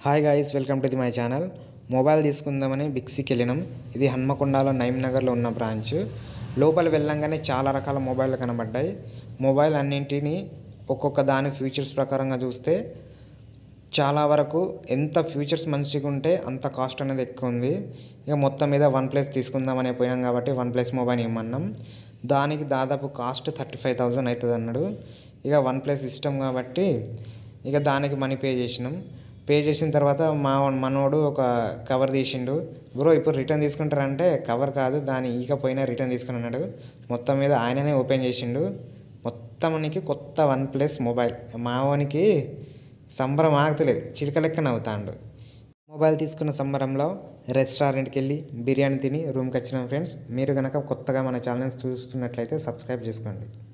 hi guys welcome to the my channel mobile తీసుకుందామని బిక్సీకి వెళ్ళినాం ఇది హన్మకొండలో నైమ్ నగర్లో ఉన్న బ్రాంచ్ లోపల వెళ్ళంగానే చాలా రకాల మొబైల్ కనబడ్డాయి మొబైల్ అన్నింటినీ ఒక్కొక్క దాని ఫీచర్స్ ప్రకారంగా చూస్తే చాలా వరకు ఎంత ఫీచర్స్ మంచిగా ఉంటే అంత కాస్ట్ అనేది ఎక్కువ ఉంది ఇక మొత్తం మీద వన్ ప్లస్ తీసుకుందామని పోయినాం కాబట్టి వన్ ప్లస్ మొబైల్ ఇమ్మన్నాం దానికి దాదాపు కాస్ట్ థర్టీ ఫైవ్ థౌజండ్ అవుతుంది అన్నాడు ఇక వన్ ప్లస్ ఇష్టం కాబట్టి ఇక దానికి మనీ పే చేసినాం పే చేసిన తర్వాత మా మనోడు ఒక కవర్ తీసిండు బ్రో ఇప్పుడు రిటర్న్ తీసుకుంటారంటే కవర్ కాదు దాని ఈకపోయినా రిటర్న్ తీసుకుని అన్నాడు మొత్తం మీద ఆయననే ఓపెన్ చేసిండు మొత్తానికి కొత్త వన్ ప్లస్ మొబైల్ మావానికి సంబరం ఆగతలేదు చిలక లెక్క నవ్వుతాండు మొబైల్ తీసుకున్న సంబరంలో రెస్టారెంట్కి వెళ్ళి బిర్యానీ తిని రూమ్కి వచ్చినాం ఫ్రెండ్స్ మీరు కనుక కొత్తగా మన ఛానల్స్ చూస్తున్నట్లయితే సబ్స్క్రైబ్ చేసుకోండి